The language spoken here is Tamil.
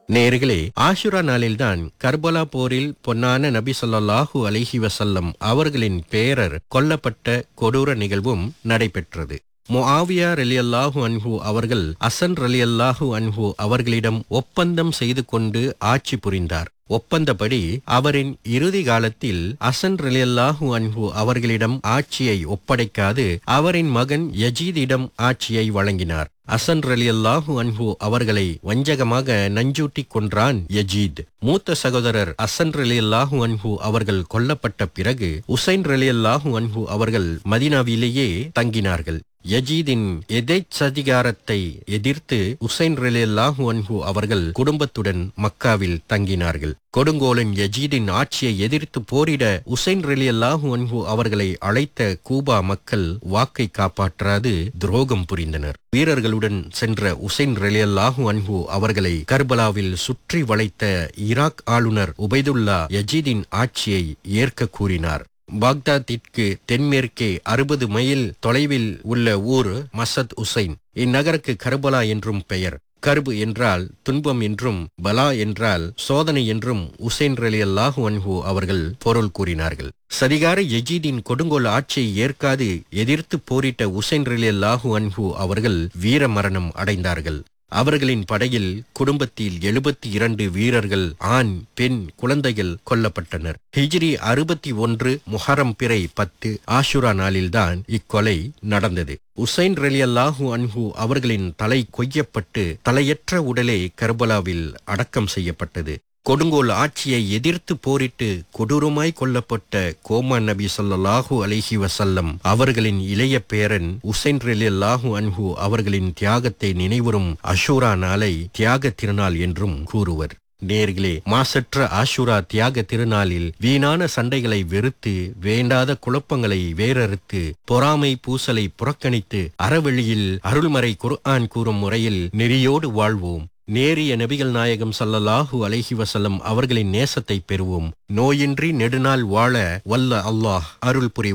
நேர்களே ஆஷுரா நாளில்தான் கர்பலா போரில் பொன்னான நபி ஸல்லல்லாஹு அலைஹி வஸல்லம் அவர்களின் பேரர் கொல்லப்பட்ட கொடூர நிகழ்வும் நடைபெற்றது முஆவியா ரலியல்லாஹு அன்ஹு அவர்கள் அசன் ரலியல்லாஹு அன்ஹு அவர்களிடம் ஒப்பந்தம் செய்து கொண்டு ஆட்சி புரிந்தார் ஒப்பந்தப்படி அவரின் இறுதி காலத்தில் அசன் ரலியல்லாஹு அன்ஹு அவர்களிடம் ஆட்சியை ஒப்படைக்காது அவரின் மகன் யஜீதிடம் ஆட்சியை வழங்கினார் அசன் ரலியல்லாஹு அன்ஹு அவர்களை வஞ்சகமாக நஞ்சூட்டி கொன்றான் யஜீத் மூத்த சகோதரர் அசன் ரலியல்லாஹு அன்ஹு அவர்கள் கொல்லப்பட்ட பிறகு உசைன் ரலியல்லாஹு அன்ஹு அவர்கள் மதினாவிலேயே தங்கினார்கள் யஜீதின் எதேச்சதிகாரத்தை எதிர்த்து உசைன் ரலியல்லாஹு அன்ஹு அவர்கள் குடும்பத்துடன் மக்காவில் தங்கினார்கள் கொடுங்கோலன் யஜீதின் ஆட்சியை எதிர்த்து போரிட உசைன் ரலியல்லாஹு அன்ஹு அவர்களை அழைத்த கூபா மக்கள் வாக்கை காப்பாற்றாது துரோகம் புரிந்தனர் வீரர்களுடன் சென்ற உசைன் ரலியல்லாஹு அன்ஹு அவர்களை கர்பலாவில் சுற்றி வளைத்த ஈராக் ஆளுநர் உபைதுல்லா யஜீதின் ஆட்சியை ஏற்க கூறினார் பாக்தாத்திற்கு தென்மேற்கே அறுபது மைல் தொலைவில் உள்ள ஊர் மசத் உசைன் இந்நகருக்கு கர்பலா என்றும் பெயர் கர்பு என்றால் துன்பம் என்றும் பலா என்றால் சோதனை என்றும் உசைன் ரலி அல்லாஹு அன்ஹு அவர்கள் பொருள் கூறினார்கள் சதிகார எஜீதின் கொடுங்கோல் ஆட்சியை ஏற்காது எதிர்த்து போரிட்ட உசைன் ரலி அல்லாஹு அன்ஹு அவர்கள் வீர மரணம் அடைந்தார்கள் அவர்களின் படையில் குடும்பத்தில் எழுபத்தி இரண்டு வீரர்கள் ஆண் பெண் குழந்தைகள் கொல்லப்பட்டனர் ஹிஜ்ரி அறுபத்தி ஒன்று முஹரம் பிறை பத்து ஆஷுரா நாளில்தான் இக்கொலை நடந்தது உசைன் ரலியல்லாஹு அன்ஹு அவர்களின் தலை கொய்யப்பட்டு தலையற்ற உடலே கர்பலாவில் அடக்கம் செய்யப்பட்டது கொடுங்கோல் ஆட்சியை எதிர்த்து போரிட்டு கொடூரமாய் கொல்லப்பட்ட கோமா நபி ஸல்லல்லாஹு அலைஹி வஸல்லம் அவர்களின் இளைய பேரன் உசைன் ரலியல்லாஹு அன்ஹு அவர்களின் தியாகத்தை நினைவுறும் அஷூரா நாளை தியாக திருநாள் என்றும் கூறுவர் நேர்களே மாசற்ற ஆஷுரா தியாக திருநாளில் வீணான சண்டைகளை வெறுத்து வேண்டாத குழப்பங்களை வேறறுத்து பொறாமை பூசலை புறக்கணித்து அறவெளியில் அருள்மறை குர்ஆன் கூறும் முறையில் நெறியோடு வாழ்வோம் நேரிய நபிகள் நாயகம் ஸல்லல்லாஹு அலைஹி வஸல்லம் அவர்களின் நேசத்தை பெறுவோம் நோயின்றி நெடுநாள் வாழ வல்ல அல்லாஹ் அருள் புரிவார்